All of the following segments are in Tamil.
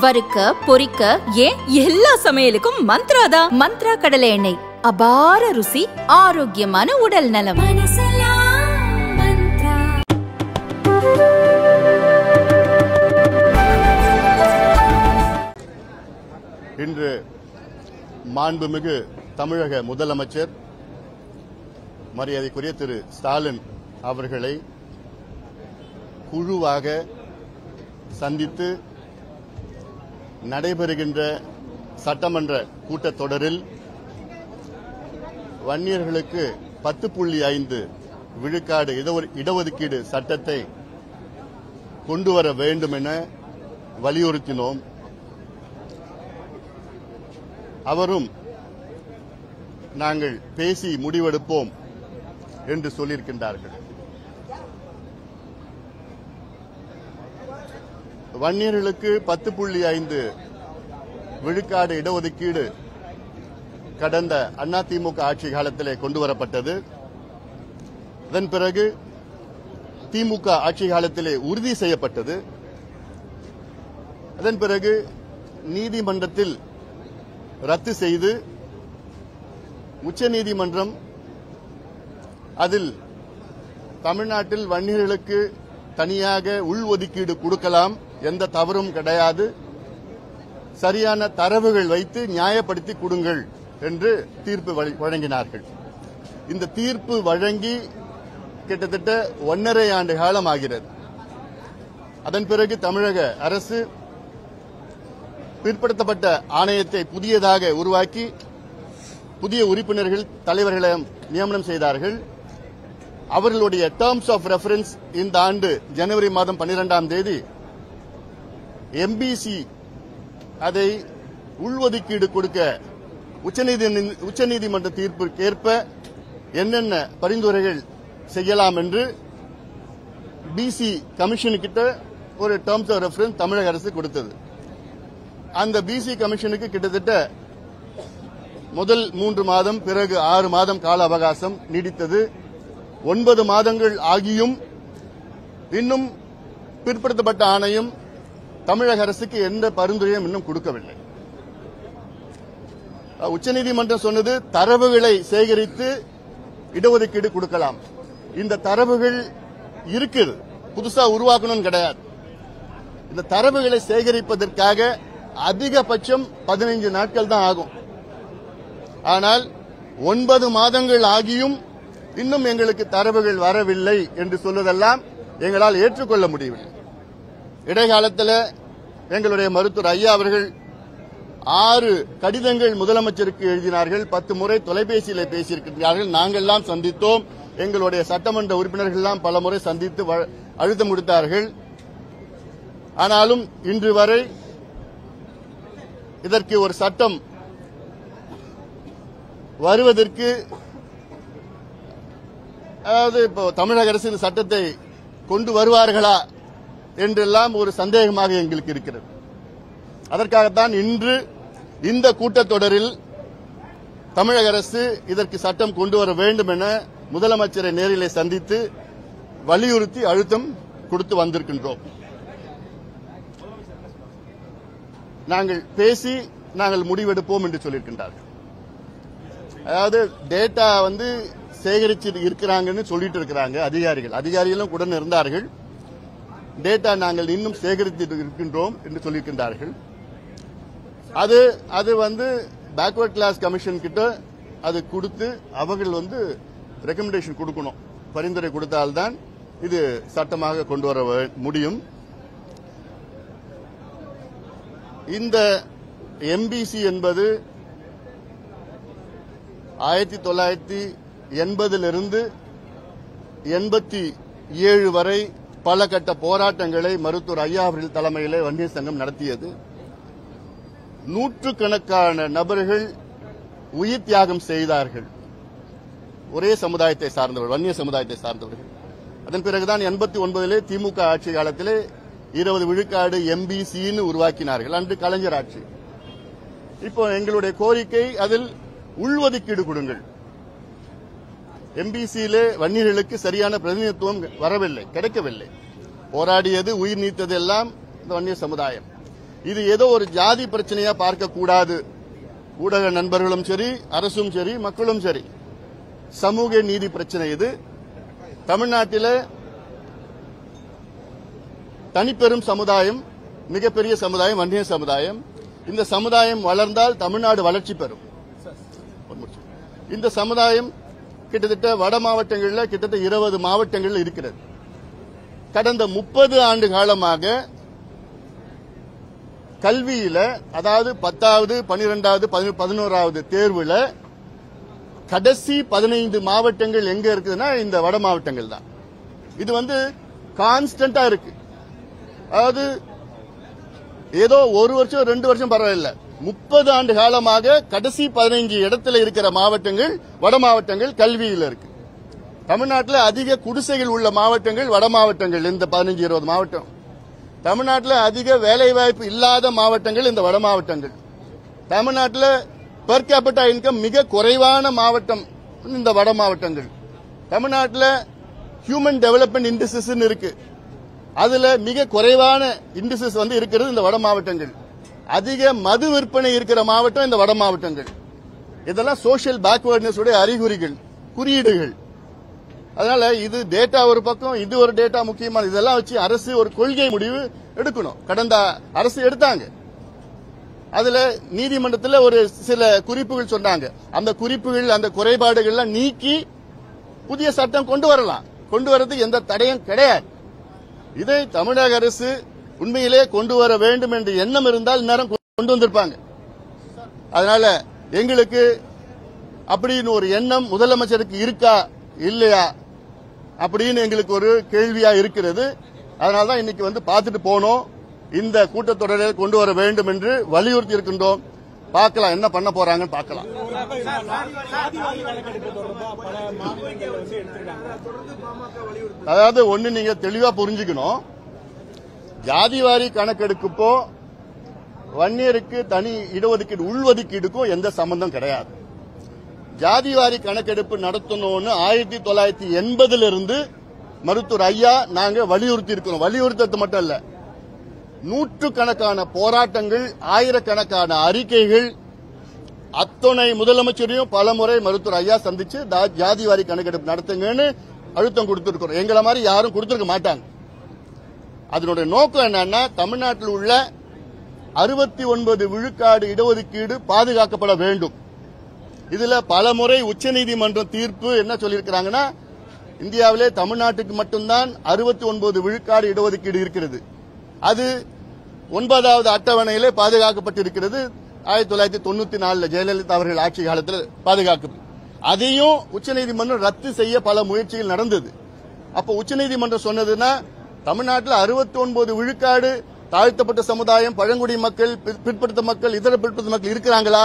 வறுக்க பொரிக்க ஏன் எல்லா சமையலுக்கும் மந்த்ரா தான் மந்த்ரா கடலை எண்ணெய் அபார ருசி ஆரோக்கியமான உடல் நலம் இன்று மாண்புமிகு தமிழக முதலமைச்சர் மரியாதைக்குரிய திரு ஸ்டாலின் அவர்களை குழுவாக சந்தித்து நடைபெறுகின்ற சட்டமன்ற கூட்டத்தொடரில் வன்னியர்களுக்கு பத்து புள்ளி ஐந்து விழுக்காடு இடஒ- இடஒதுக்கீடு சட்டத்தை கொண்டு வர வேண்டும் என வலியுறுத்தினோம் அவரும் நாங்கள் பேசி முடிவெடுப்போம் என்று சொல்லியிருக்கின்றார்கள் வன்னியர்களுக்கு பத்து புள்ளி ஐந்து விழுக்காடு இடஒதுக்கீடு கடந்த அதிமுக ஆட்சி காலத்திலே கொண்டு வரப்பட்டது அதன் பிறகு திமுக ஆட்சி காலத்திலே உறுதி செய்யப்பட்டது அதன் பிறகு நீதிமன்றத்தில் ரத்து செய்து உச்சநீதிமன்றம் அதில் தமிழ்நாட்டில் வன்னியர்களுக்கு தனியாக உள்ஒதுக்கீடு கொடுக்கலாம் எந்த தவறும் கிடையாது சரியான தரவுகள் வைத்து நியாயப்படுத்தி கொடுங்கள் என்று தீர்ப்பு வழி- வழங்கினார்கள் இந்த தீர்ப்பு வழங்கி கிட்டத்தட்ட ஒன்றரை ஆண்டு காலம் ஆகிறது அதன் பிறகு தமிழக அரசு பிற்படுத்தப்பட்ட ஆணையத்தை புதியதாக உருவாக்கி புதிய உறுப்பினர்கள் தலைவர்களை நியமனம் செய்தார்கள் அவர்களுடைய டேர்ம்ஸ் ஆஃப் ரெஃபரன்ஸ் இந்த ஆண்டு ஜனவரி மாதம் 12ஆம் தேதி எம்பிசி அதை உள்ஒதுக்கீடு கொடுக்க உச்சநீதி- உச்சநீதிமன்ற தீர்ப்பிற்கேற்ப என்னென்ன பரிந்துரைகள் செய்யலாம் என்று பிசி கமிஷனுக்கிட்ட ஒரு டேர்ம்ஸ் ஆஃப் ரெஃபரன்ஸ் தமிழக அரசு கொடுத்தது அந்த பிசி கமிஷனுக்கு கிட்டத்தட்ட முதல் மூன்று மாதம் பிறகு ஆறு மாதம் கால அவகாசம் நீடித்தது ஒன்பது மாதங்கள் ஆகியும் இன்னும் பிற்படுத்தப்பட்ட ஆணையம் தமிழக அரசுக்கு எந்த பரிந்துரையும் இன்னும் கொடுக்கவில்லை அஹ், உச்சநீதிமன்றம் சொன்னது தரவுகளை சேகரித்து இடஒதுக்கீடு கொடுக்கலாம் இந்த தரவுகள் இருக்குது புதுசா உருவாக்கணும்னு கிடையாது இந்த தரவுகளை சேகரிப்பதற்காக அதிகபட்சம் பதினைஞ்சு நாட்கள் தான் ஆகும் ஆனால் ஒன்பது மாதங்கள் ஆகியும் இன்னும் எங்களுக்கு தரவுகள் வரவில்லை என்று சொல்வதெல்லாம் எங்களால் ஏற்றுக்கொள்ள முடியவில்லை இடைக்காலத்தில் எங்களுடைய மருத்துவர் ஐயா அவர்கள் ஆறு கடிதங்கள் முதலமைச்சருக்கு எழுதினார்கள் பத்து முறை தொலைபேசியில் பேசியிருக்கிறார்கள் நாங்கள்லாம் சந்தித்தோம் எங்களுடைய சட்டமன்ற உறுப்பினர்கள் எல்லாம் பல முறை சந்தித்து வ- அழுத்தம் கொடுத்தார்கள் ஆனாலும் இன்று வரை இதற்கு ஒரு சட்டம் வருவதற்கு அதாவது இப்போ தமிழக அரசு இந்த சட்டத்தை கொண்டு வருவார்களா என்றெல்லாம் ஒரு சந்தேகமாக எங்களுக்கு இருக்கிறது அதற்காகத்தான் இன்று இந்த கூட்டத்தொடரில் தமிழக அரசு இதற்கு சட்டம் கொண்டு வர வேண்டும் என முதலமைச்சரை நேரிலே சந்தித்து வலியுறுத்தி அழுத்தம் கொடுத்து வந்திருக்கின்றோம் நாங்கள் பேசி நாங்கள் முடிவெடுப்போம் என்று சொல்லியிருக்கின்றார்கள் அதாவது டேட்டா வந்து சேகரிச்சு இருக்கிறாங்கன்னு சொல்லிட்டு இருக்கிறாங்க அதிகாரிகள் அதிகாரிகளும் உடன் இருந்தார்கள் டேட்டா நாங்கள் இன்னும் சேகரித்து இருக்கின்றோம் என்று சொல்லியிருக்கின்றார்கள் அது அது வந்து பேக்வர்ட் கிளாஸ் கமிஷன் கிட்ட அது கொடுத்து அவர்கள் வந்து ரெக்கமெண்டேஷன் கொடுக்கணும் பரிந்துரை கொடுத்தால்தான் இது சட்டமாக கொண்டு வர வே- முடியும் இந்த எம்பிசி என்பது ஆயிரத்தி தொள்ளாயிரத்தி எண்பதிலிருந்து எண்பத்தி ஏழு வரை பல கட்ட போராட்டங்களை மருத்துவர் ஐயா அவர்கள் தலைமையிலே வன்னியர் சங்கம் நடத்தியது நூற்றுக்கணக்கான நபர்கள் உயிர் தியாகம் செய்தார்கள் ஒரே சமுதாயத்தை சார்ந்தவர்கள் வன்னிய சமுதாயத்தை சார்ந்தவர்கள் அதன் பிறகுதான் எண்பத்தி ஒன்பதிலே திமுக ஆட்சி காலத்திலே இருபது விழுக்காடு எம்பிசின்னு உருவாக்கினார்கள் அன்று கலைஞர் ஆட்சி இப்போ எங்களுடைய கோரிக்கை அதில் உள்ஒதுக்கீடு கொடுங்கள் எம்பிசியிலே வன்னியர்களுக்கு சரியான பிரதிநிதித்துவம் வரவில்லை கிடைக்கவில்லை போராடியது உயிர் நீத்தது எல்லாம் இந்த வன்னிய சமுதாயம் இது ஏதோ ஒரு ஜாதி பிரச்சனையா பார்க்க கூடாது ஊடக நண்பர்களும் சரி அரசும் சரி மக்களும் சரி சமூக நீதி பிரச்சனை இது தமிழ்நாட்டில் தனிப்பெரும் சமுதாயம் மிகப்பெரிய சமுதாயம் வன்னிய சமுதாயம் இந்த சமுதாயம் வளர்ந்தால் தமிழ்நாடு வளர்ச்சி பெறும் ஒரு நிமிஷம். இந்த சமுதாயம் கிட்டத்தட்ட வட மாவட்டங்களில் கிட்டத்தட்ட இருபது மாவட்டங்களில் இருக்கிறது கடந்த முப்பது ஆண்டு காலமாக கல்வியில அதாவது பத்தாவது பனிரெண்டாவது பதினோராவது தேர்வுல கடைசி பதினைந்து மாவட்டங்கள் எங்க இருக்குதுன்னா இந்த வட மாவட்டங்கள் தான் இது வந்து கான்ஸ்டன்டா இருக்கு அதாவது ஏதோ ஒரு வருஷம் ரெண்டு வருஷம் பரவாயில்ல முப்பது ஆண்டு காலமாக கடைசி பதினைஞ்சு இடத்துல இருக்கிற மாவட்டங்கள் வட மாவட்டங்கள் கல்வியில் இருக்கு தமிழ்நாட்டில் அதிக குடிசைகள் உள்ள மாவட்டங்கள் வட மாவட்டங்கள் இந்த பதினஞ்சு இருபது மாவட்டம் தமிழ்நாட்டில் அதிக வேலைவாய்ப்பு இல்லாத மாவட்டங்கள் இந்த வட மாவட்டங்கள் தமிழ்நாட்டில் பெர் கேபிட்டா இன்கம் மிக குறைவான மாவட்டம் இந்த வட மாவட்டங்கள் தமிழ்நாட்டில் ஹியூமன் டெவலப்மெண்ட் இண்டஸ்ட்ரிஸ் இருக்கு அதுல மிக குறைவான இண்டஸ்ட்ரிஸ் வந்து இருக்கிறது இந்த வட மாவட்டங்கள் அதிக மது விற்பனை இருக்கிற மாவட்டம் இந்த வட மாவட்டங்கள் இதெல்லாம் சோஷியல் பேக்வர்ட்னஸ் உடைய அறிகுறிகள் குறியீடுகள் அதனால இது டேட்டா ஒரு பக்கம் இது ஒரு டேட்டா முக்கியமான இதெல்லாம் வச்சு அரசு ஒரு கொள்கை முடிவு எடுக்கணும் கடந்த அரசு எடுத்தாங்க அதுல நீதிமன்றத்தில் ஒரு சில குறிப்புகள் சொன்னாங்க அந்த குறிப்புகள் அந்த குறைபாடுகள்லாம் நீக்கி புதிய சட்டம் கொண்டு வரலாம் கொண்டு வரதுக்கு எந்த தடையும் கிடையாது இதை தமிழக அரசு உண்மையிலே கொண்டு வர வேண்டும் என்ற எண்ணம் இருந்தால் நேரம் கொண்டு வந்திருப்பாங்க அதனால எங்களுக்கு அப்படின்னு ஒரு எண்ணம் முதலமைச்சருக்கு இருக்கா இல்லையா அப்படின்னு எங்களுக்கு ஒரு கேள்வியா இருக்கிறது அதனால தான் இன்னைக்கு வந்து பார்த்துட்டு போனோம் இந்த கூட்டத்தொடரில் கொண்டு வர வேண்டும் என்று வலியுறுத்தி இருக்கின்றோம் பார்க்கலாம் என்ன பண்ண போறாங்கன்னு பார்க்கலாம் அதாவது ஒண்ணு நீங்க தெளிவா புரிஞ்சுக்கணும் ஜாதிவாரி கணக்கெடுக்கப்போ வன்னியருக்கு தனி இடஒதுக்கீடு உள்ஒதுக்கீடுக்கும் எந்த சம்பந்தம் கிடையாது ஜாதிவாரி கணக்கெடுப்பு நடத்தணும்னு ஆயிரத்தி தொள்ளாயிரத்தி எண்பதுல இருந்து மருத்துவர் ஐயா நாங்க வலியுறுத்தி இருக்கிறோம் வலியுறுத்தது மட்டும் இல்ல நூற்றுக்கணக்கான போராட்டங்கள் ஆயிரக்கணக்கான அறிக்கைகள் அத்துணை முதலமைச்சரையும் பலமுறை மருத்துவர் ஐயா சந்திச்சு தா- ஜாதிவாரி கணக்கெடுப்பு நடத்துங்கன்னு அழுத்தம் கொடுத்திருக்கிறோம் எங்களை மாதிரி யாரும் கொடுத்திருக்க மாட்டாங்க அதனுடைய நோக்கம் என்னன்னா தமிழ்நாட்டில் உள்ள அறுபத்தி ஒன்பது விழுக்காடு இடஒதுக்கீடு பாதுகாக்கப்பட வேண்டும் இதுல பலமுறை உச்சநீதிமன்றம் தீர்ப்பு என்ன சொல்லியிருக்கிறாங்கன்னா இந்தியாவிலே தமிழ்நாட்டுக்கு மட்டும்தான் அறுபத்தி ஒன்பது விழுக்காடு இடஒதுக்கீடு இருக்கிறது அது ஒன்பதாவது அட்டவணையிலே பாதுகாக்கப்பட்டிருக்கிறது ஆயிரத்தி தொள்ளாயிரத்தி தொண்ணூத்தி நாலுல ஜெயலலிதா அவர்கள் ஆட்சி காலத்தில் பாதுகாக்கும் அதையும் உச்சநீதிமன்றம் ரத்து செய்ய பல முயற்சிகள் நடந்தது அப்போ உச்சநீதிமன்றம் சொன்னதுன்னா தமிழ்நாட்டில் அறுபத்தி ஒன்பது விழுக்காடு தாழ்த்தப்பட்ட சமுதாயம் பழங்குடி மக்கள் பிற்- பிற்படுத்த மக்கள் இதர பிற்படுத்த மக்கள் இருக்கிறாங்களா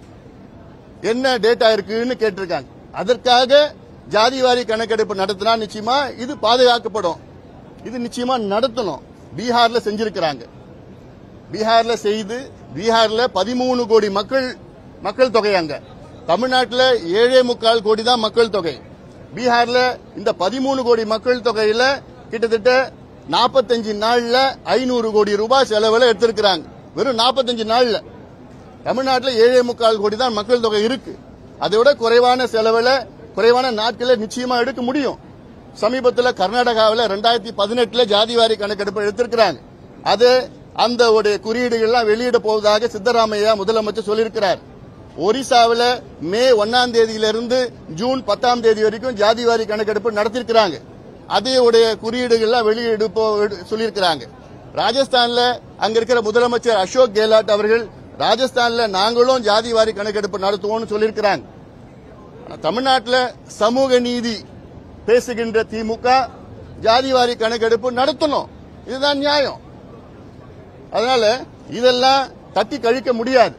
என்ன டேட்டா இருக்குன்னு கேட்டிருக்காங்க அதற்காக ஜாதிவாரி கணக்கெடுப்பு நடத்தினா நிச்சயமா இது பாதுகாக்கப்படும் இது நிச்சயமா நடத்தணும் பீகார்ல செஞ்சிருக்கிறாங்க பீகார்ல செய்து பீகார்ல பதிமூணு கோடி மக்கள் மக்கள் தொகை அங்க தமிழ்நாட்டில் ஏழே முக்கால் கோடி தான் மக்கள் தொகை பீகார்ல இந்த பதிமூணு கோடி மக்கள் தொகையில கிட்டத்தட்ட நாற்பத்தஞ்சு நாள்ல ஐநூறு கோடி ரூபாய் செலவுல எடுத்திருக்கிறாங்க வெறும் நாற்பத்தஞ்சு நாள்ல தமிழ்நாட்டில் ஏழே முக்கால் கோடி தான் மக்கள் தொகை இருக்கு அதை விட குறைவான செலவுல குறைவான நாட்களில் நிச்சயமா எடுக்க முடியும் சமீபத்தில் கர்நாடகாவில் ரெண்டாயிரத்தி பதினெட்டுல ஜாதிவாரி கணக்கெடுப்பு எடுத்திருக்கிறாங்க அது அந்த ஒரு குறியீடுகள்லாம் வெளியிட போவதாக சித்தராமையா முதலமைச்சர் சொல்லியிருக்கிறார் ஒரிசாவில் மே ஒன்னாம் தேதியிலிருந்து ஜூன் பத்தாம் தேதி வரைக்கும் ஜாதிவாரி கணக்கெடுப்பு நடத்திருக்கிறாங்க அதே உடைய குறியீடுகள்லாம் வெளியிட போ சொல்லியிருக்கிறாங்க ராஜஸ்தான்ல அங்க இருக்கிற முதலமைச்சர் அசோக் கெலாட் அவர்கள் ராஜஸ்தான்ல நாங்களும் ஜாதிவாரி கணக்கெடுப்பு நடத்துவோம்னு சொல்லியிருக்கிறாங்க ஆனா தமிழ்நாட்டில் சமூக நீதி பேசுகின்ற திமுக ஜாதிவாரி கணக்கெடுப்பு நடத்தணும் இதுதான் நியாயம் அதனால இதெல்லாம் தட்டி கழிக்க முடியாது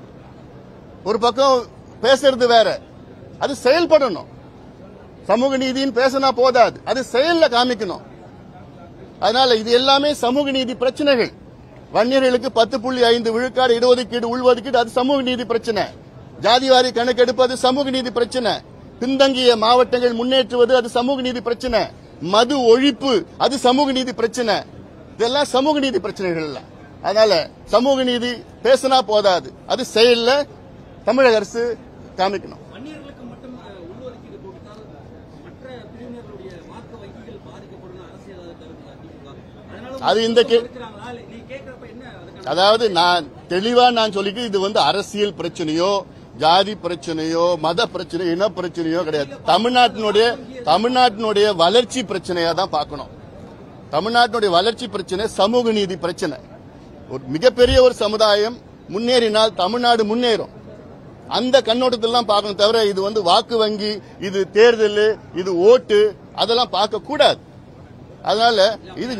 ஒரு பக்கம் பேசுறது வேற அது செயல்படணும் சமூக நீதின்னு பேசினா போதாது அது செயல்ல காமிக்கணும் அதனால இது எல்லாமே சமூக நீதி பிரச்சனைகள் வன்னியர்களுக்கு பத்து புள்ளி ஐந்து விழுக்காடு இடஒதுக்கீடு உள்ஒதுக்கீடு அது சமூக நீதி பிரச்சனை ஜாதிவாரி கணக்கெடுப்பு அது சமூக நீதி பிரச்சனை பின்தங்கிய மாவட்டங்கள் முன்னேற்றுவது அது சமூக நீதி பிரச்சனை மது ஒழிப்பு அது சமூக நீதி பிரச்சனை இதெல்லாம் சமூக நீதி பிரச்சனைகள் எல்லாம் அதனால சமூக நீதி பேசினா போதாது அது செயல்ல தமிழக அரசு காமிக்கணும் வன்னியர்களுக்கு மட்டும் அஹ், உள்ஒதுக்கீடு கொடுத்தால் மற்ற பிரிவினர்களுடைய வாக்கு வங்கிகள் பாதிக்கப்படும் அரசியல் அதை கருதுதா திமுக அதனால அது இந்த கே- இருக்கிறாங்களா இல்ல நீ கேட்கறப்ப என்ன அதுக்கான அதாவது நான் தெளிவா நான் சொல்லிக்க இது வந்து அரசியல் பிரச்சனையோ ஜாதி பிரச்சனையோ மத பிரச்சனையோ இன பிரச்சனையோ கிடையாது தமிழ்நாட்டினுடைய தமிழ்நாட்டினுடைய வளர்ச்சி பிரச்சனையா தான் பார்க்கணும் தமிழ்நாட்டினுடைய வளர்ச்சி பிரச்சனை சமூக நீதி பிரச்சனை ஒரு மிகப்பெரிய ஒரு சமுதாயம் முன்னேறினால் தமிழ்நாடு முன்னேறும் அந்த கண்ணோட்டத்தில் தான் பார்க்கணும் தவிர இது வந்து வாக்கு வங்கி இது தேர்தல் இது ஓட்டு அதெல்லாம் பார்க்க கூடாது அதனால இது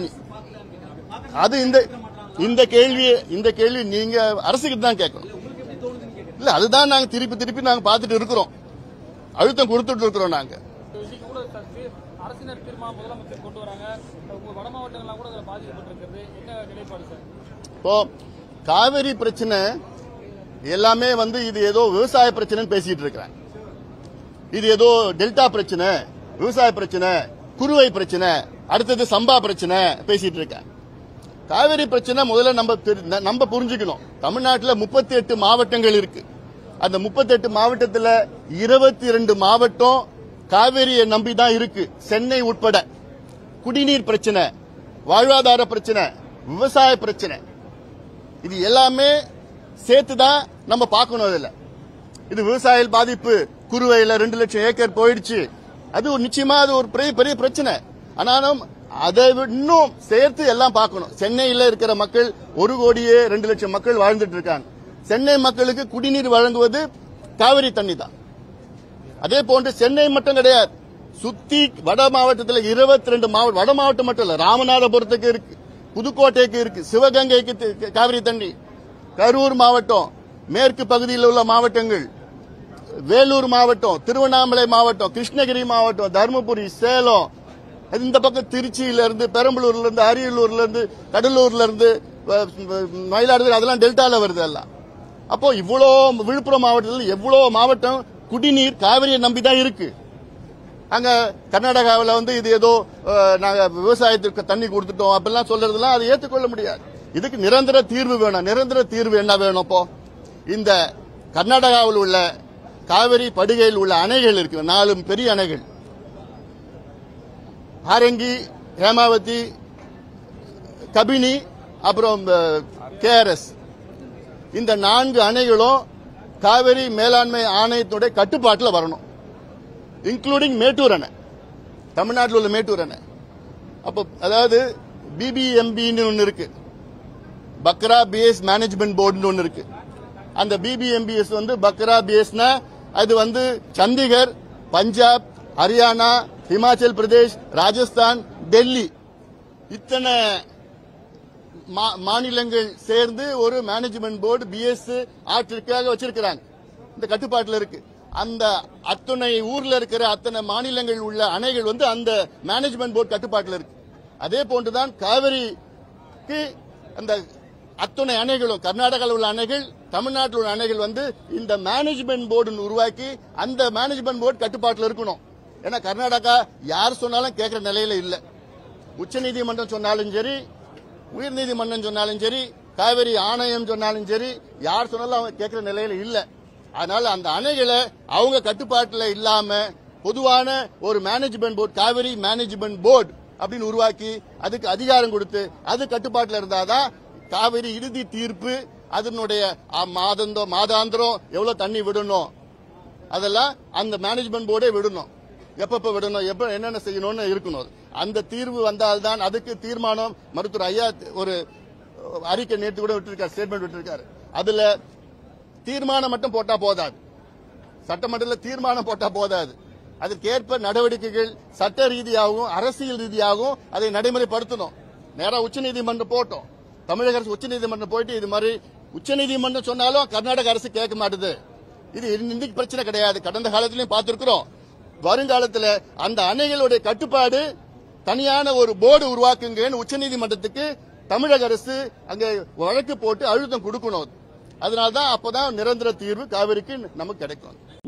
அது இந்த இந்த கேள்வி இந்த கேள்வி நீங்க அரசுக்கு தான் கேட்கணும் இல்ல அதுதான் நாங்க திருப்பி திருப்பி நாங்க பார்த்துட்டு இருக்கிறோம் அழுத்தம் கொடுத்துட்டு இருக்கிறோம் நாங்க இன்னைக்கு கூட சர்ச்சை அரசினர் தீர்மானம் முதலமைச்சர் கொண்டு வராங்க உங்க வட மாவட்டங்கள்லாம் கூட அதில் பாதிக்கப்பட்டிருக்கிறது என்ன நிலைப்பாடு சார் இப்போ காவிரி பிரச்சனை எல்லாமே வந்து இது ஏதோ விவசாய பிரச்சனைன்னு பேசிட்டு இருக்கிறாங்க இது ஏதோ டெல்டா பிரச்சனை விவசாய பிரச்சனை குறுவை பிரச்சனை அடுத்தது சம்பா பிரச்சனை பேசிட்டு இருக்காங்க காவிரி பிரச்சனை முதல்ல நம்ம தெரி- ந- நம்ம புரிஞ்சுக்கணும் தமிழ்நாட்டில் முப்பத்தி எட்டு மாவட்டங்கள் இருக்கு அந்த முப்பத்தி எட்டு மாவட்டத்தில் இருபத்தி ரெண்டு மாவட்டம் காவிரியை நம்பி தான் இருக்கு சென்னை உட்பட குடிநீர் பிரச்சனை வாழ்வாதார பிரச்சனை விவசாய பிரச்சனை இது எல்லாமே சேர்த்து தான் நம்ம பார்க்கணும் இதுல இது விவசாய பாதிப்பு குறுவையில ரெண்டு லட்சம் ஏக்கர் போயிடுச்சு அது ஒரு நிச்சயமா அது ஒரு பெரிய பெரிய பிரச்சனை ஆனாலும் அதை விட இன்னும் சேர்த்து எல்லாம் பார்க்கணும் சென்னையில இருக்கிற மக்கள் ஒரு கோடியே ரெண்டு லட்சம் மக்கள் வாழ்ந்துட்டு இருக்காங்க சென்னை மக்களுக்கு குடிநீர் வழங்குவது காவிரி தண்ணி தான் அதே போன்று சென்னை மட்டும் கிடையாது சுத்தி வட மாவட்டத்தில் இருபத்தி ரெண்டு மாவட்டம் வட மாவட்டம் மட்டும் இல்ல ராமநாதபுரத்துக்கு இருக்கு புதுக்கோட்டைக்கு இருக்கு சிவகங்கைக்கு தி- காவிரி தண்ணி கரூர் மாவட்டம் மேற்கு பகுதியில் உள்ள மாவட்டங்கள் வேலூர் மாவட்டம் திருவண்ணாமலை மாவட்டம் கிருஷ்ணகிரி மாவட்டம் தருமபுரி சேலம் அது இந்த பக்கம் திருச்சியில இருந்து பெரம்பலூர்ல இருந்து அரியலூர்ல இருந்து கடலூர்ல இருந்து அஹ், மயிலாடுதுறை அதெல்லாம் டெல்டால வருது எல்லாம் அப்போ இவ்வளோ விழுப்புரம் மாவட்டத்தில் எவ்வளோ மாவட்டம் குடிநீர் காவிரியை நம்பி தான் இருக்கு அங்க கர்நாடகாவில் வந்து இது ஏதோ அஹ், நாங்க விவசாயத்திற்கு தண்ணி கொடுத்துட்டோம் அப்படிலாம் சொல்றதெல்லாம் அதை ஏற்றுக்கொள்ள முடியாது இதுக்கு நிரந்தர தீர்வு வேணும் நிரந்தர தீர்வு என்ன வேணும் இப்போ இந்த கர்நாடகாவில் உள்ள காவிரி படுகையில் உள்ள அணைகள் இருக்கு நாலு பெரிய அணைகள் ஹாரங்கி ஹேமாவதி கபினி அப்புறம் கேஆர்எஸ் இந்த நான்கு அணைகளும் காவிரி மேலாண்மை ஆணையத்துடைய கட்டுப்பாட்டில் வரணும் இன்க்ளூடிங் மேட்டூர் அணை தமிழ்நாட்டில் உள்ள மேட்டூர் அணை அப்போ அதாவது பிபிஎம்பின்னு ஒன்று இருக்கு பக்ரா பிஎஸ் மேனேஜ்மெண்ட் போர்டுன்னு ஒன்று இருக்கு அந்த பிபிஎம்பிஎஸ் வந்து பக்ரா பிஎஸ்னா அது வந்து சண்டிகர் பஞ்சாப் ஹரியானா ஹிமாச்சல் பிரதேஷ் ராஜஸ்தான் டெல்லி இத்தனை மா- மாநிலங்கள் சேர்ந்து ஒரு மேனேஜ்மெண்ட் போர்டு பிஎஸ் ஆற்றிற்காக வச்சிருக்கிறாங்க இந்த கட்டுப்பாட்டில் இருக்கு அந்த அத்தனை ஊர்ல இருக்கிற அத்தனை மாநிலங்கள் உள்ள அணைகள் வந்து அந்த மேனேஜ்மெண்ட் போர்டு கட்டுப்பாட்டில் இருக்கு அதே போன்றுதான் காவிரிக்கு அந்த அத்தனை அணைகளும் கர்நாடகாவில் உள்ள அணைகள் தமிழ்நாட்டில் உள்ள அணைகள் வந்து இந்த மேனேஜ்மெண்ட் போர்டு உருவாக்கி அந்த மேனேஜ்மெண்ட் போர்டு கட்டுப்பாட்டில் இருக்கணும் ஏன்னா கர்நாடகா யார் சொன்னாலும் கேட்கிற நிலையில இல்லை உச்சநீதிமன்றம் சொன்னாலும் சரி உயர்நீதிமன்றம் சொன்னாலும் சரி காவிரி ஆணையம் சொன்னாலும் சரி யார் சொன்னாலும் அவங்க கேட்கிற நிலையில இல்ல அதனால அந்த அணைகளை அவங்க கட்டுப்பாட்டுல இல்லாம பொதுவான ஒரு management board Cauvery management board அப்படின்னு உருவாக்கி அதுக்கு அதிகாரம் கொடுத்து அது கட்டுப்பாட்டுல இருந்தாதான் காவிரி இறுதி தீர்ப்பு அதனுடைய ஆ, மாதந்தோ மாதாந்திரம் எவ்வளவு தண்ணி விடணும் அதெல்லாம் அந்த மேனேஜ்மெண்ட் போர்டே விடணும் எப்பப்ப விடணும் எப்ப என்னென்ன செய்யணும்னு இருக்கணும் அது. அந்த தீர்வு வந்தால்தான் அதுக்கு தீர்மானம் மருத்துவர் ஐயா ஒரு அறிக்கை நேற்று கூட விட்டிருக்காரு ஸ்டேட்மெண்ட் விட்டிருக்காரு அதுல தீர்மானம் மட்டும் போட்டா போதாது சட்டமன்றத்தில் தீர்மானம் போட்டா போதாது அதற்கேற்ப நடவடிக்கைகள் சட்ட ரீதியாகவும் அரசியல் ரீதியாகவும் அதை நடைமுறைப்படுத்தணும் நேரா உச்சநீதிமன்றம் போட்டோம் தமிழக அரசு உச்சநீதிமன்றம் போயிட்டு இது மாதிரி உச்சநீதிமன்றம் சொன்னாலும் கர்நாடக அரசு கேட்க மாட்டுது இது இன்னைக்கு பிரச்சனை கிடையாது கடந்த காலத்திலயும் பார்த்திருக்கிறோம் வருங்காலத்துல அந்த அணைகளுடைய கட்டுப்பாடு தனியான ஒரு போர்டு உருவாக்குங்கன்னு உச்சநீதிமன்றத்துக்கு தமிழக அரசு அங்க வழக்கு போட்டு அழுத்தம் கொடுக்கணும் அதனால்தான் அப்பதான் நிரந்தர தீர்வு காவிரிக்கு நமக்கு கிடைக்கும்